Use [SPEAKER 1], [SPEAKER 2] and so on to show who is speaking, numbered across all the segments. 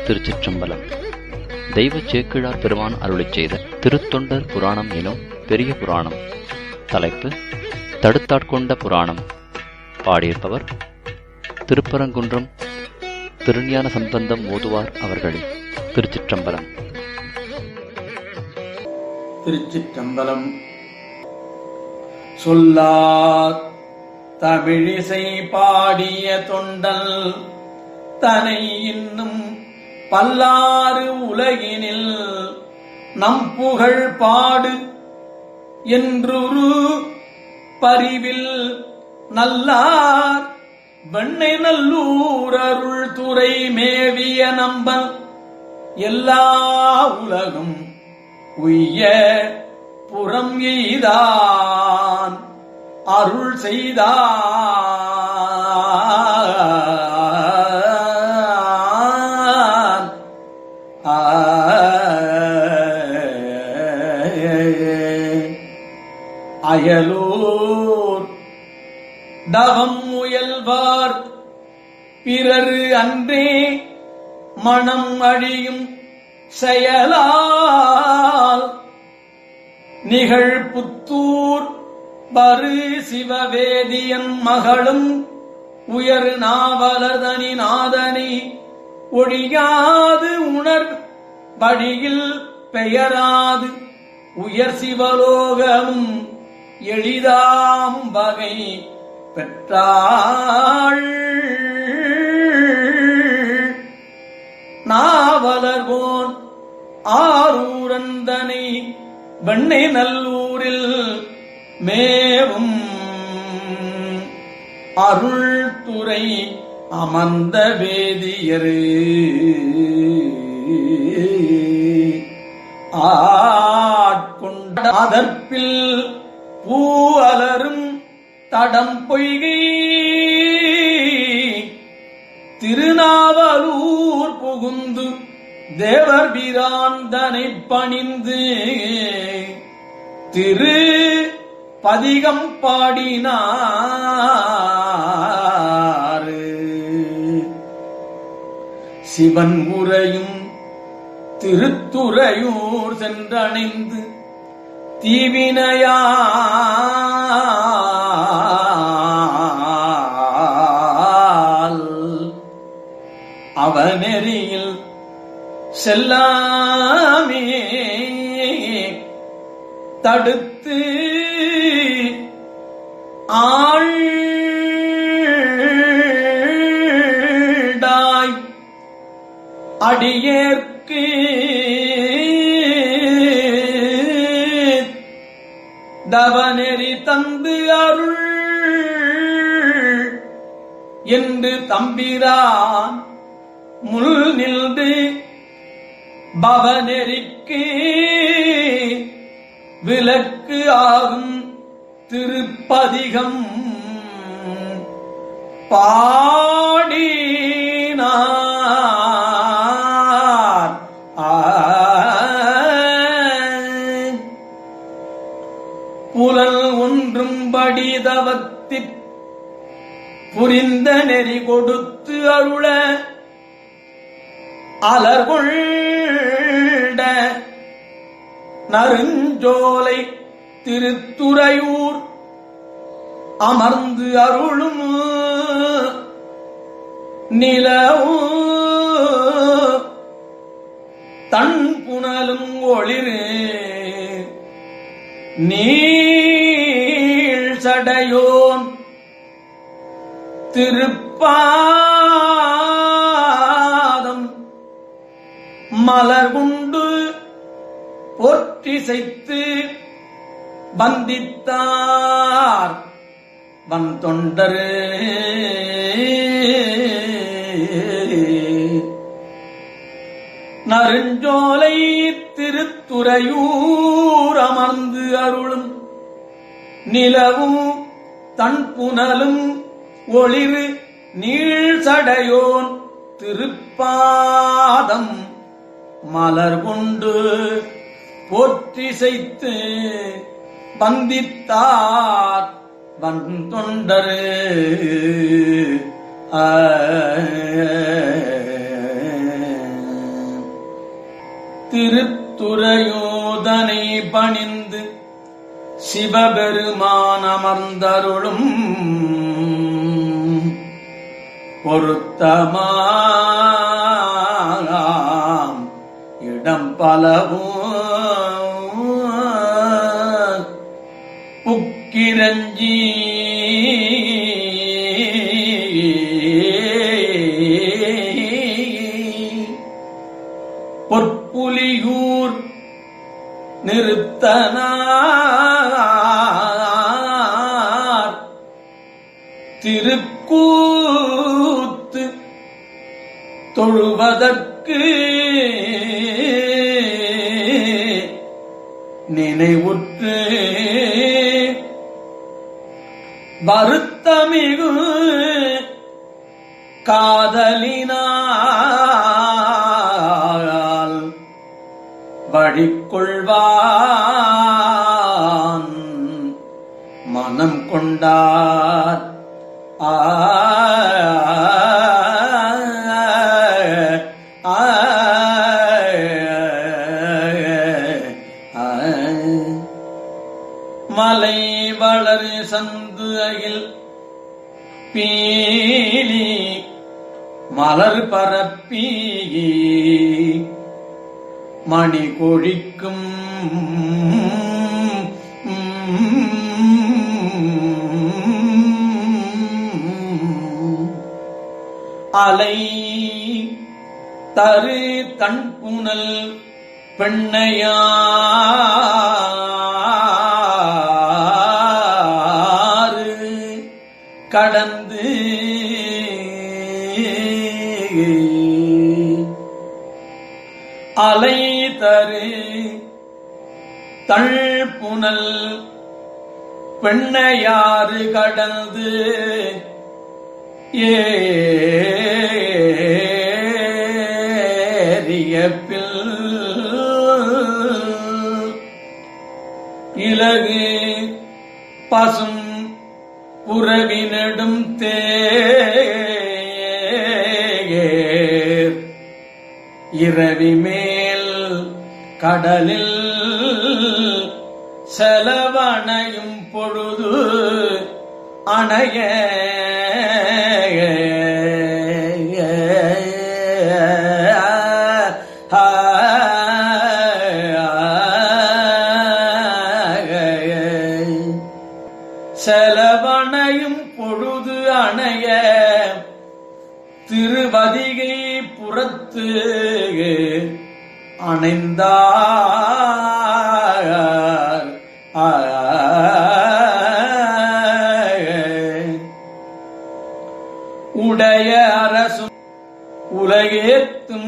[SPEAKER 1] திருச்சிற்றம்பலம் தெய்வ சேக்கிழார் பெருமான் அருளிச் செய்த திருத்தொண்டர் புராணம் எனும் பெரிய புராணம் தலைப்பு தடுத்தாட்கொண்ட புராணம் பாடியிருப்பவர் திருப்பரங்குன்றம் திருஞான சம்பந்தம் ஓதுவார் அவர்கள் திருச்சிற்றம்பலம்
[SPEAKER 2] திருச்சிற்றம்பலம் சொல்லார் தமிழிசை பாடிய தொண்டல் தனை இன்னும் பல்லாறு உலகினில் நம் புகழ் பாடு என்றுரு பரிவில் நல்லார் வெண்ணை நல்லூர் அருள் துறை மேவிய நம்பன் எல்லா உலகும் உய்ய புறம் எய்தான் அருள் செய்தான் அயலூர் தவம் முயல்வார் பிறரு அன்றே மனம் அழியும் செயலால் நிகழ் புத்தூர் பரு சிவவேதியன் மகளும் உயர் நாவலதனி நாதனி ஒழியாது உணர் வழியில் பெயராது உயர் சிவலோகமும் எளிதாம் வகை பெற்றாள் நாவலர்கோன் ஆரூரந்தனை வெண்ணை நல்லூரில் மேவும் அருள்துறை அமர்ந்த வேதியரு ஆட்கொண்ட அதற்பில் பூ அலரும் தடம் பொய்கை திருநாவலூர் புகுந்து தேவர் பிராந்தனை பணிந்து திரு பதிகம் பாடினார் சிவன் உரையும் திருத்துறையூர் சென்றணைந்து தீவினையால் அவனெறியில் செல்லாமே தடுத்து ஆழ்டாய் அடியேற்கு தவநெறி தந்து அருள் என்று தம்பிரான் முள் நின்று பவநெறிக்கு விலக்கு ஆகும் திருப்பதிகம் பாடினார் புலல் ஒன்றும் படிதவத்திற் புரிந்த நெறி கொடுத்து அருள அலர்கொண்ட நறுஞ்சோலை திருத்துறையூர் அமர்ந்து அருளும் நிலவும் தன் புனலும் ஒளிரு நீள் சடையோன் திருப்பாதம் மலர் கொண்டு போற்றிசைத்து வந்தித்தார் வன் தொண்டரு நறுஞ்சோலை திருத்துறையூர் அமர்ந்து அருளும் நிலவும் தன் புனலும் ஒளிரு நீள் சடையோன் திருப்பாதம் மலர் கொண்டு போற்றிசைத்து வந்தித்தார் வந்தொண்டரு ஆ திருத்துறையோதனை பணிந்து சிவபெருமான் அமர்ந்தருளும் பொருத்தமாம் இடம் பலவும் உக்கிரஞ்சி பொற்புலியூர் நிறுத்தனார் திருக்கூத்து தொழுவதற்கு நினைவுற்று வருத்தமிகு காதலினால் வழிக்கொள்வான் மனம் கொண்டார் ஆ ஆ, ஆ. மலை வளர் சந்து அகில் பீலி மலர் பரப்பி மணி கொழிக்கும் அலை தரு தன்புணல் பெண்ணையாறு கடந்து அலை தரு தள்புணல் பெண்ணையாறு கடந்து ஏறிய பில் இலகு பசும் புறவினடும் தேர் இரவி மேல் கடலில் செலவணையும் பொழுது அணைய செலவணையும் பொழுது அணைய திருவதிகை புறத்து அணைந்தார் உடைய அரசும் உலகேத்தும்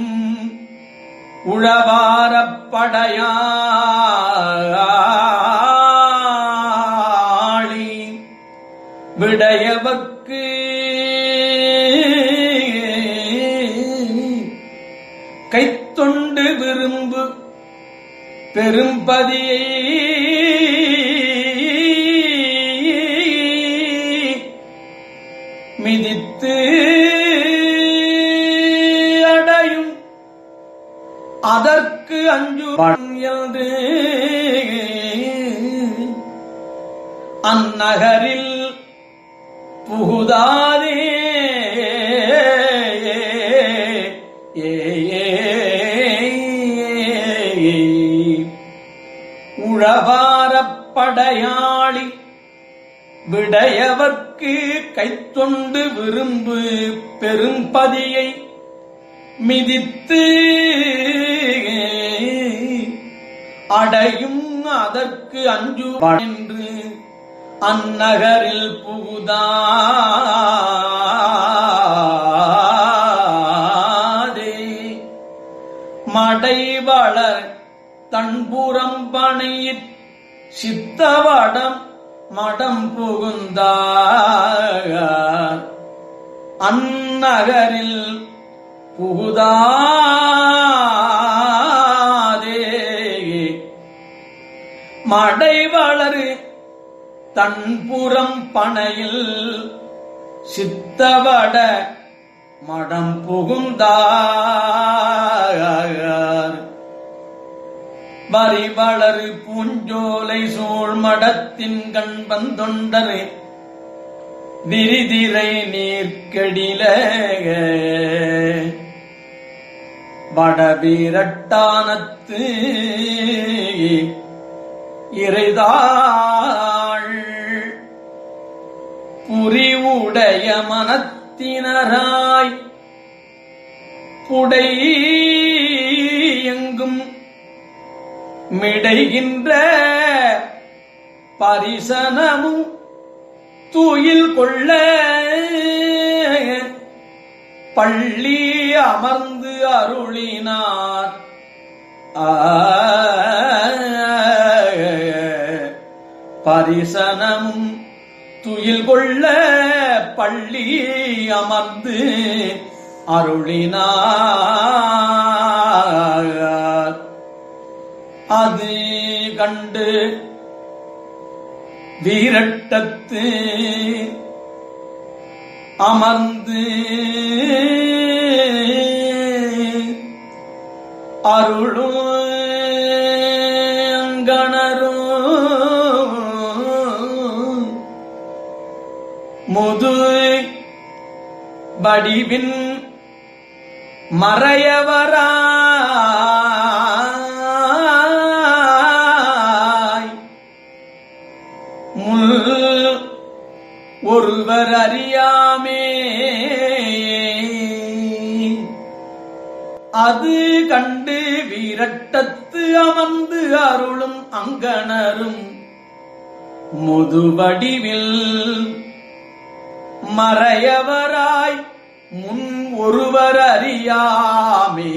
[SPEAKER 2] உழவாரப்படையாளி விடையவர்க்கு கைத்தொண்டு விரும்பு பெரும்பதியை மிதித்து அடையும் அதற்கு அஞ்சு என்று அந்நகரில் புகுதாதே ஏ, ஏ, ஏ. உழவாரப் படையாளி விடையவர்க்கு கைத்தொண்டு விரும்பு பெரும்பதியை மிதித்து அடையும் அதற்கு அஞ்சு என்று அந்நகரில் புகுதாதே மடைவளர் தன்புறம் பணையிற் சித்தவடம் மடம் புகுந்தார் அந்நகரில் புகுதாதே மடைவளரு தன்புறம் பனையில் சித்தவட மடம் புகுந்தார் வரிவளரு பூஞ்சோலை சூழ் மடத்தின் கண் வந்தொண்டரு விரிதிரை நீர்க்கடில வடவீரட்டானத்து இறைதாள் புரிவுடைய மனத்தினராய் புடை எங்கும் மிடைகின்ற பரிசனமும் தூயில் கொள்ள பள்ளி அமர்ந்து அருளினார் ஆ, பரிசனமும் துயில் கொள்ள பள்ளி அமர்ந்து அருளினார் அது கண்டு வீரட்டத்து அமர்ந்து அருளுங்கணரும் முது வடிவின் மறையவராய் முள் ஒருவர் அறியாமே அது கண்டு வீரட்டத்து அமர்ந்து அருளும் அங்கணரும் முதுவடிவில் மறையவராய் முன் ஒருவர் அறியாமே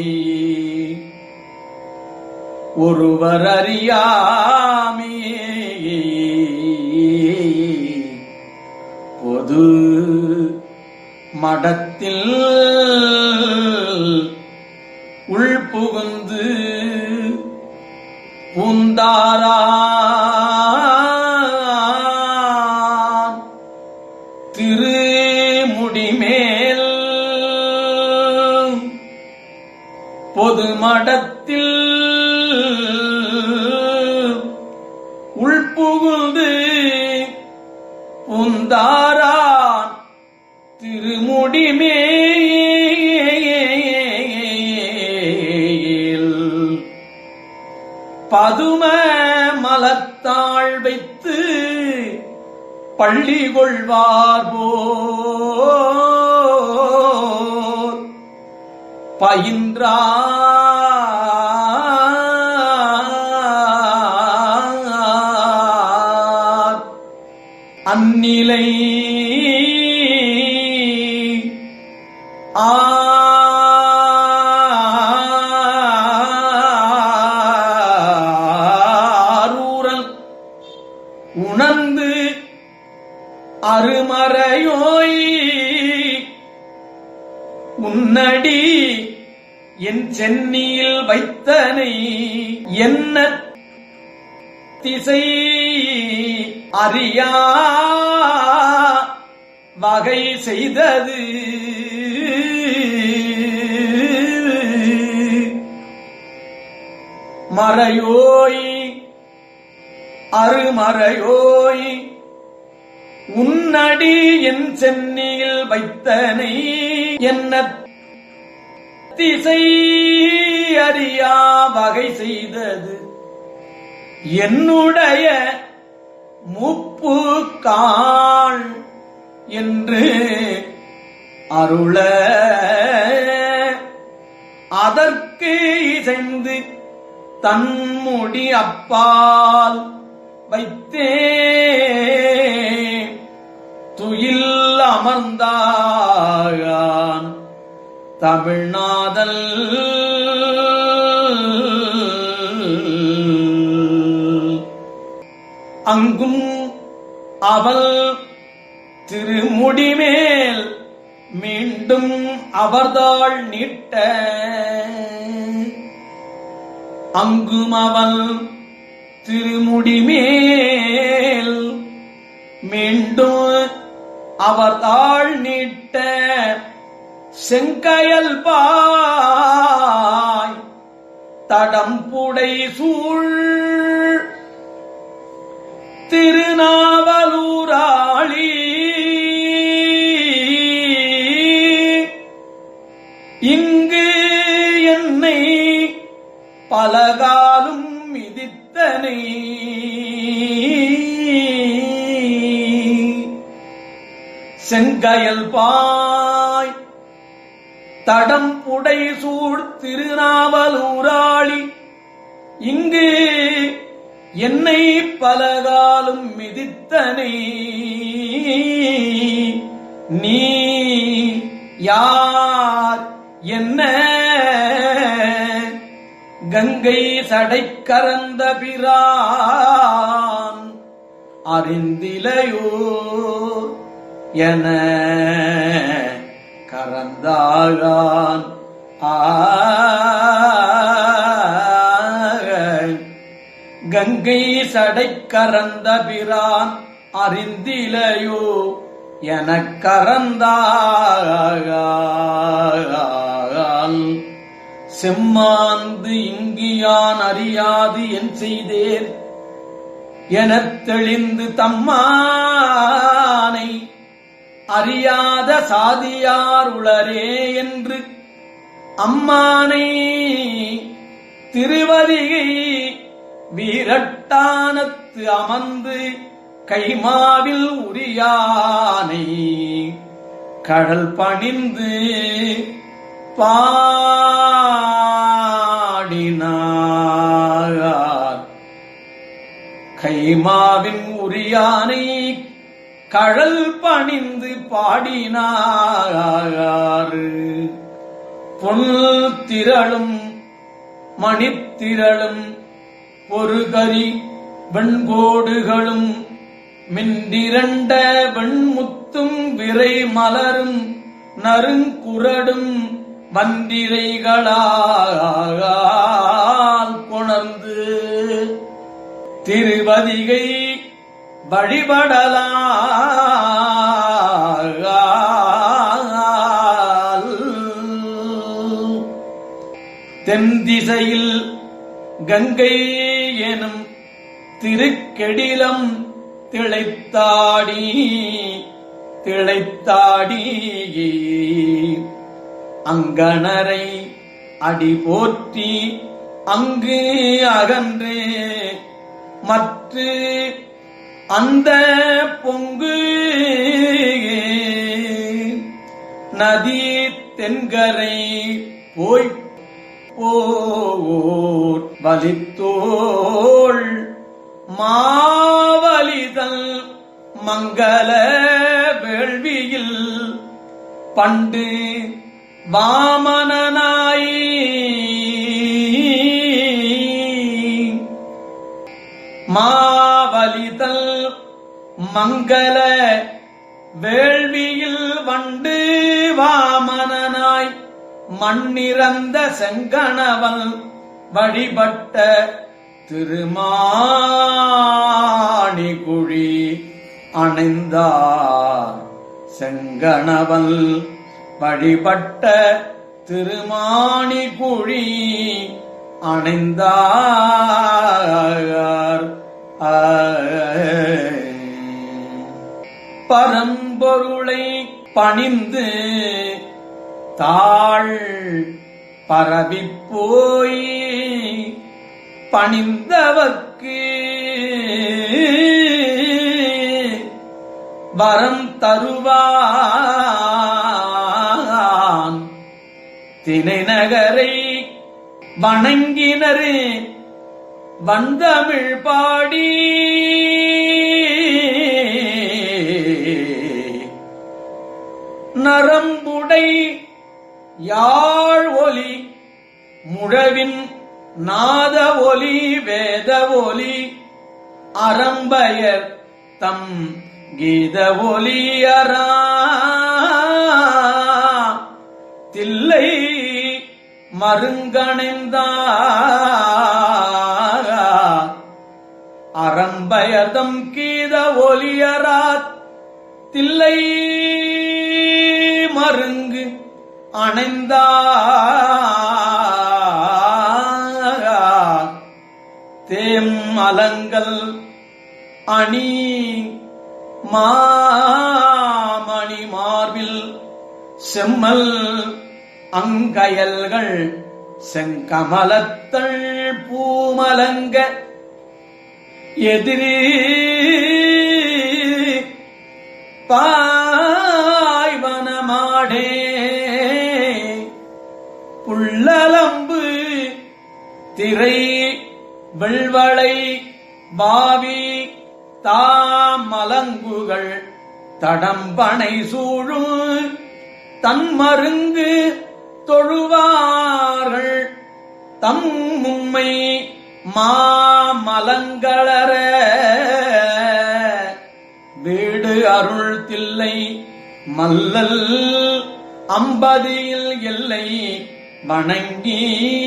[SPEAKER 2] ஒருவர் அறியாமே பொது மடத்தில் உள்புகுந்து பூந்தாரான் திருமுடிமேல் பொது மடத்தில் உள்புகுந்து உந்தாரான் திருமுடிமேல் பதும மலத்தாள் வைத்து பள்ளி கொள்வார் போல் பயின்றார் அந்நிலை ஆரூரல் உணர்ந்து அருமறையோய் உன்னடி என் சென்னியில் வைத்தனை என்ன திசை அறியா வகை செய்தது மறையோய் அருமறையோய் உன்னடி என் சென்னியில் வைத்தனை என்ன திசை அறியா வகை செய்தது என்னுடைய முப்பு காள் என்று அருள அதற்கு இசைந்து தன்முடி அப்பால் வைத்தே துயில் அமர்ந்தான் தமிழ்நாதல் அங்கும் அவள் திருமுடிமேல் மீண்டும் அவர்தாள் நீட்ட அங்கும் அவள் திருமுடிமேல் மீண்டும் அவர்தாள் நீட்ட செங்கயல் பாய் தடம்புடை சூழ் திருநாவலூராளி இங்கு என்னை பலகாலும் மிதித்தனை செங்கயல் பாய் தடம் புடை சூழ் திருநாவலூராளி இங்கு என்னை பலகாலும் மிதித்தனை நீ யார் என்ன கங்கை சடை கரந்த பிரான் அறிந்திலையோ என கரந்தாகான் ஆ கங்கை சடை கரந்த பிரான் அறிந்திலையோ எனக் கரந்தாகால் செம்மாந்து இங்கியான் அறியாது என் செய்தேன் எனத் தெளிந்து தம்மானை அறியாத சாதியார் உளரே என்று அம்மானை திருவரிகை வீரட்டானத்து அமர்ந்து கைமாவில் உரியானை கடல் பணிந்து பாடினார் கைமாவின் உரியானை கழல் பணிந்து பாடினார் பொன் திரளும் மணித்திரளும் பொறுகரி வெண்கோடுகளும் மின்றிரண்ட வெண்முத்தும் விரை மலரும் நறுங்குரடும் வந்திரைகளால் கொணர்ந்து திருவதிகை வழிபடலால் தென் திசையில் கங்கை எனும் திருக்கெடிலம் திளைத்தாடி திளைத்தாடி அங்கணரை அடி போற்றி அங்கு அகன்று மற்ற அந்த பொங்கு நதி தென்கரை போய் போர் வலித்தோள் மாவலிதல் மங்கள வேள்வியில் பண்டு வாமனனாய் மாவலிதல் மங்கள வேள்வியில் வண்டு வாமனனாய் மண்ணிறந்த செங்கணவன் வழிபட்ட திருமாணி குழி அணைந்தார் செங்கணவன் வழிபட்ட திருமாணி குழி அணைந்தார் பரம்பொருளை பணிந்து தாழ் பரவிப் போய் பணிந்தவர்க்கு வரம் தருவான் திணைநகரை வணங்கினரு வந்தமிழ் பாடி நரம்புடை யாழ் ஒலி முழவின் நாத ஒலி வேத ஒலி அறம்பயர் தம் கீத ஒலியரா தில்லை மருங்கணைந்தார் அறம்பயர்தம் கீத ஒலியராத் தில்லை மருங்கு தேம் அலங்கல் அணி மாமணி மார்பில் செம்மல் அங்கயல்கள் செங்கமலத்தள் பூமலங்க எதிரி பாய்வனமாடே புள்ளலம்பு திரை வெள்வளை பாவி தாமலங்குகள் தடம்பனை சூழும் தன்மருங்கு தொழுவார்கள் தம் மும்மை மாமலங்களர வீடு அருள் தில்லை மல்லல் அம்பதியில் எல்லை வணங்கி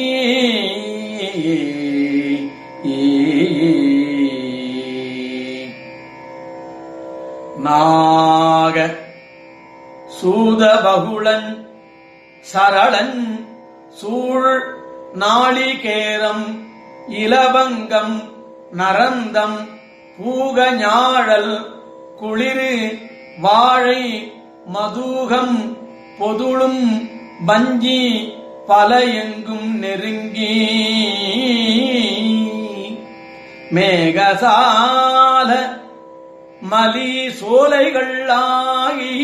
[SPEAKER 2] நாக சூதபகுளன் சரளன் சூழ் நாளிகேரம் இலவங்கம் நரந்தம் பூகஞாழல் குளிரு வாழை மதூகம் பொதுளும் பஞ்சி பல எங்கும் நெருங்கி மேகசால மலி சோலைகள் ஆகி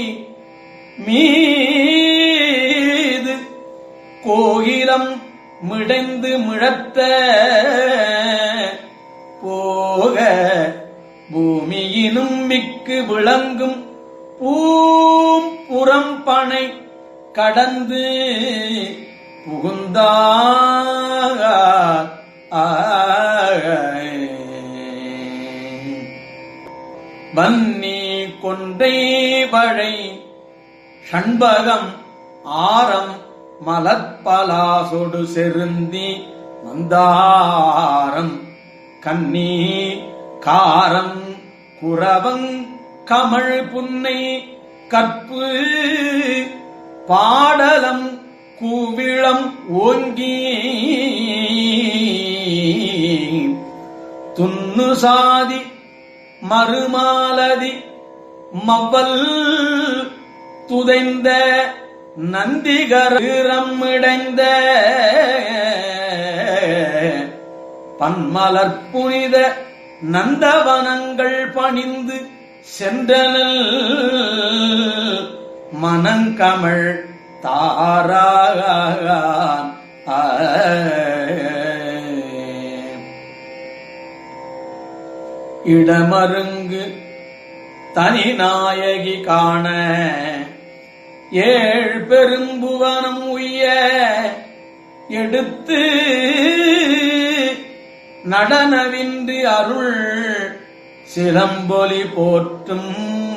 [SPEAKER 2] மீது கோகிலம் மிடைந்து மிழத்த போக பூமியினும் மிக்கு விளங்கும் பூம் புறம்பனை கடந்து புகுந்தாக வன்னி கொன்றை வழை ஷண்பகம் ஆரம் மலர்பலாசொடு செருந்தி மந்தாரம் கன்னி காரம் குரவங் கமழ் புன்னை கற்பு பாடலம் கூவிளம் ஓங்கி துன்னு சாதி மறுமாலதி மவ்வல் துதைந்த நந்திகரம் இடைந்த பன்மலர் புனித நந்தவனங்கள் பணிந்து சென்றனல் மனங்கமழ் தாராகான் இடமருங்கு தனிநாயகி காண ஏழ் பெரும்புவனம் உய்ய எடுத்து நடனவின்றி அருள் சிலம்பொலி போற்றும்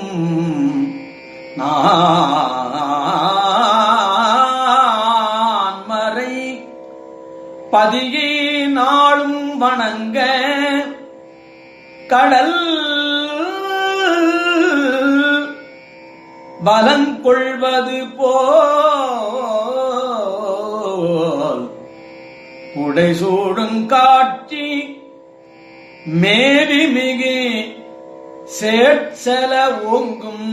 [SPEAKER 2] நான்மறை பதிகை நாளும் வணங்க கடல் பலங்கொள்வது போல் உடைசூடும் காட்சி மேவி மிகு சேட்சல ஓங்கும்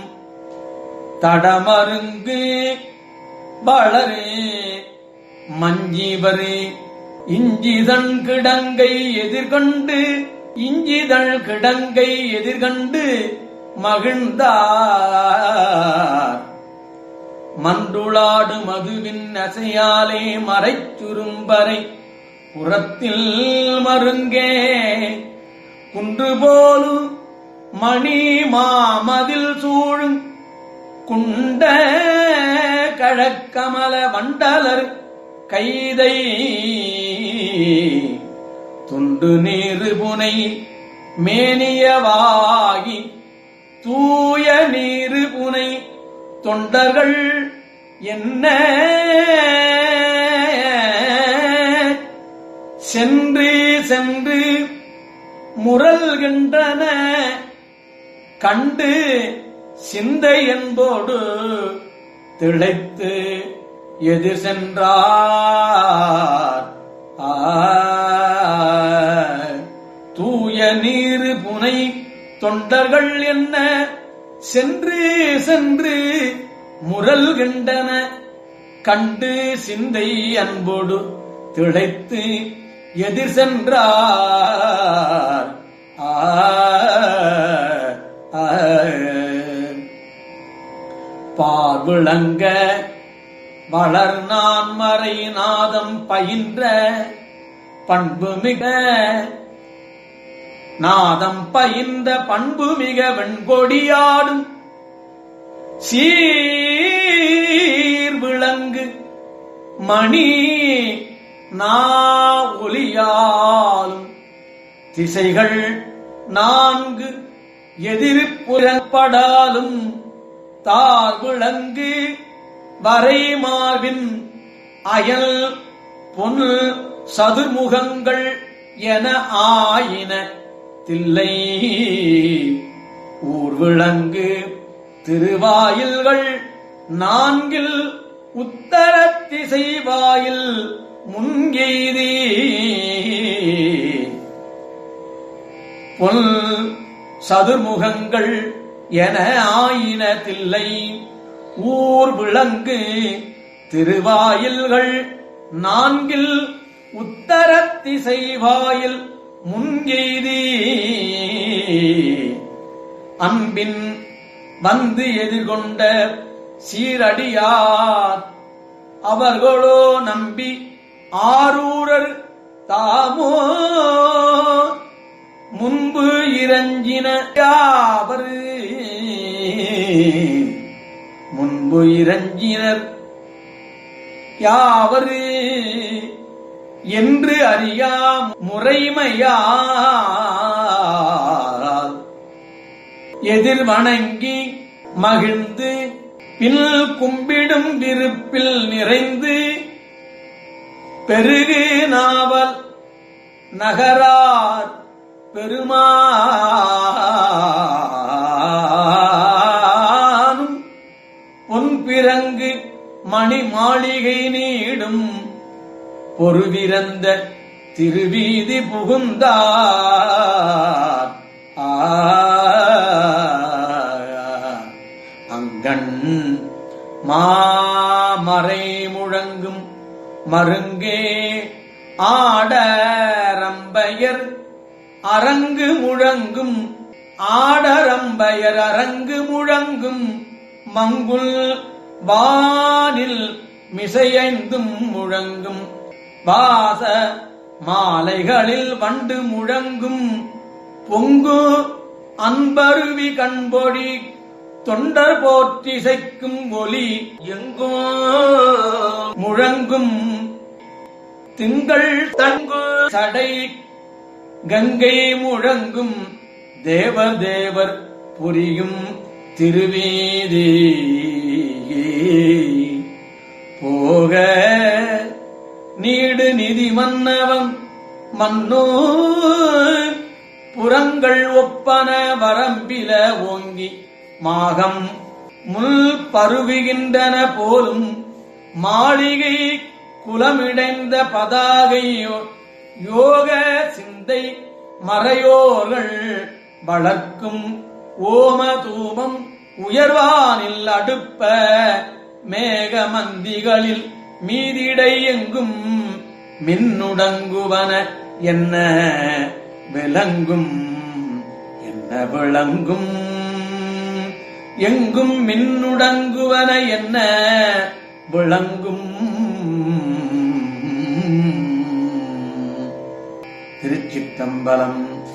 [SPEAKER 2] தடமருங்கு வளரே மஞ்சிவரே இஞ்சிதன் கிடங்கை எதிர்கொண்டு இஞ்சிதழ் கிடங்கை எதிர்கண்டு மகிழ்ந்தார் மன்றுளாடு மதுவின் அசையாலே மறைச்சுரும்பரை புறத்தில் மருங்கே குன்று போலும் மணி மாமதில் சூழும் குண்ட கழக்கமல வண்டலர் கைதை துண்டு நீரு புனை மேனியவாகி தூய நீரு புனை தொண்டர்கள் என்ன சென்று சென்று முரல்கின்றன கண்டு சிந்தை என்போடு திளைத்து எது சென்றார் ஆ தொண்டர்கள் என்ன சென்று சென்று முரல் கண்டன கண்டு சிந்தை அன்போடு திளைத்து எதிர் சென்றார் ஆ, ஆ. பார்விளங்க வளர் நான் மறை நாதம் பயின்ற பண்பு மிக நாதம் பயின்ற பண்பு மிக வெண்கொடியாடும் சீர் விளங்கு மணி நா ஒலியாலும் திசைகள் நான்கு எதிர்ப்புறப்படாலும் தார் விளங்கு வரைமார்பின் அயல் பொன் சதுர்முகங்கள் என ஆயின தில்லை ஊர்விளங்கு திருவாயில்கள் நான்கில் உத்தர திசை வாயில் முன்கெய்தி பொல் சதுர்முகங்கள் என ஆயின தில்லை ஊர் விளங்கு திருவாயில்கள் நான்கில் உத்தர திசை வாயில் முன்கெய்தி அன்பின் வந்து எதிர்கொண்ட சீரடியார் அவர்களோ நம்பி ஆரூரர் தாமோ முன்பு இறஞ்சின யாவர் முன்பு இறஞ்சினர் யாவரு என்று அறியா முறைமையால் எதிர் வணங்கி மகிழ்ந்து பின் கும்பிடும் விருப்பில் நிறைந்து பெருகு நாவல் நகரார் பெருமானும் பொன்பிறங்கு மணி மாளிகை நீடும் பொறுவிறந்த திருவீதி புகுந்தார் ஆ, அங்கண் மாமறை முழங்கும் மருங்கே ஆடரம்பயர் அரங்கு முழங்கும் ஆடரம்பயர் அரங்கு முழங்கும் மங்குல் வானில் மிசையைந்தும் முழங்கும் வாச மாலைகளில் வண்டு முழங்கும் பொங்கு அன்பருவி கண்பொடி தொண்டர் போற்றிசைக்கும் ஒலி எங்கோ முழங்கும் திங்கள் தங்கு சடை கங்கை முழங்கும் தேவர் தேவர் புரியும் திருவீதி போக நீடு நிதி மன்னவம் மன்னோ புறங்கள் ஒப்பன வரம்பில ஓங்கி மாகம் முள் பருவுகின்றன போலும் மாளிகை குலமிடைந்த பதாகையோ யோக சிந்தை மறையோர்கள் வளர்க்கும் ஓம தூபம் உயர்வானில் அடுப்ப மேகமந்திகளில் மீதிடை எங்கும் மின்னுடங்குவன என்ன விளங்கும் என்ன விளங்கும் எங்கும் மின்னுடங்குவன என்ன விளங்கும் திருச்சிற்றம்பலம்